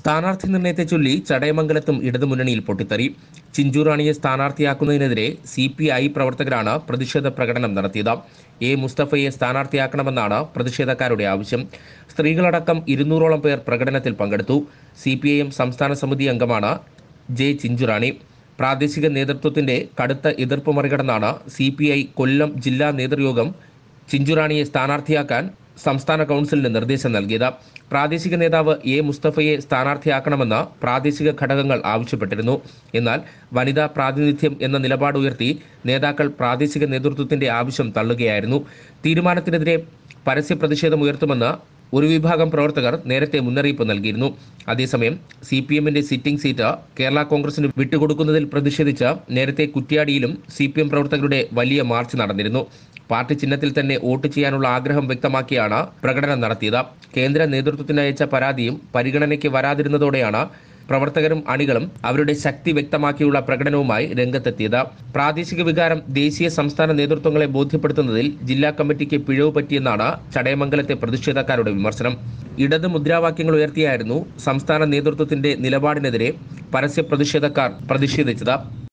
സ്ഥാനാർത്ഥി നിർണയത്തെ ചൊല്ലി ചടയമംഗലത്തും ഇടതുമുന്നണിയിൽ പൊട്ടിത്തെറി ചിഞ്ചുറാണിയെ സ്ഥാനാർത്ഥിയാക്കുന്നതിനെതിരെ സി പി ഐ പ്രവർത്തകരാണ് പ്രതിഷേധ പ്രകടനം നടത്തിയത് എ മുസ്തഫയെ സ്ഥാനാർത്ഥിയാക്കണമെന്നാണ് പ്രതിഷേധക്കാരുടെ ആവശ്യം സ്ത്രീകളടക്കം ഇരുന്നൂറോളം പേർ പ്രകടനത്തിൽ പങ്കെടുത്തു സി പി ഐ എം സംസ്ഥാന സമിതി അംഗമാണ് ജെ ചിഞ്ചുറാണി പ്രാദേശിക നേതൃത്വത്തിന്റെ കടുത്ത എതിർപ്പ് മറികടന്നാണ് സി പി ഐ കൊല്ലം ജില്ലാ നേതൃയോഗം ചിഞ്ചുറാണിയെ സ്ഥാനാർത്ഥിയാക്കാൻ സംസ്ഥാന കൗൺസിലിന് നിർദ്ദേശം നൽകിയത് പ്രാദേശിക നേതാവ് എ മുസ്തഫയെ സ്ഥാനാർത്ഥിയാക്കണമെന്ന് പ്രാദേശിക ഘടകങ്ങൾ ആവശ്യപ്പെട്ടിരുന്നു എന്നാൽ വനിതാ പ്രാതിനിധ്യം എന്ന നിലപാട് ഉയർത്തി നേതാക്കൾ പ്രാദേശിക നേതൃത്വത്തിന്റെ ആവശ്യം തള്ളുകയായിരുന്നു തീരുമാനത്തിനെതിരെ പരസ്യ പ്രതിഷേധം ഉയർത്തുമെന്ന് ഒരു വിഭാഗം പ്രവർത്തകർ നേരത്തെ മുന്നറിയിപ്പ് നൽകിയിരുന്നു അതേസമയം സി പി എമ്മിന്റെ സിറ്റിംഗ് സീറ്റ് കേരള കോൺഗ്രസിന് വിട്ടുകൊടുക്കുന്നതിൽ പ്രതിഷേധിച്ച് നേരത്തെ കുറ്റ്യാടിയിലും സി പി എം പ്രവർത്തകരുടെ വലിയ മാർച്ച് നടന്നിരുന്നു പാർട്ടി ചിഹ്നത്തിൽ തന്നെ വോട്ട് ചെയ്യാനുള്ള ആഗ്രഹം വ്യക്തമാക്കിയാണ് പ്രകടനം നടത്തിയത് കേന്ദ്ര നേതൃത്വത്തിന് അയച്ച പരാതിയും പരിഗണനയ്ക്ക് വരാതിരുന്നതോടെയാണ് പ്രവർത്തകരും അണികളും അവരുടെ ശക്തി വ്യക്തമാക്കിയുള്ള പ്രകടനവുമായി രംഗത്തെത്തിയത് പ്രാദേശിക വികാരം ദേശീയ സംസ്ഥാന നേതൃത്വങ്ങളെ ബോധ്യപ്പെടുത്തുന്നതിൽ ജില്ലാ കമ്മിറ്റിക്ക് പിഴവ് പറ്റിയെന്നാണ് ചടയമംഗലത്തെ പ്രതിഷേധക്കാരുടെ വിമർശനം ഇടത് മുദ്രാവാക്യങ്ങൾ ഉയർത്തിയായിരുന്നു സംസ്ഥാന നേതൃത്വത്തിന്റെ നിലപാടിനെതിരെ പരസ്യ പ്രതിഷേധക്കാർ പ്രതിഷേധിച്ചത്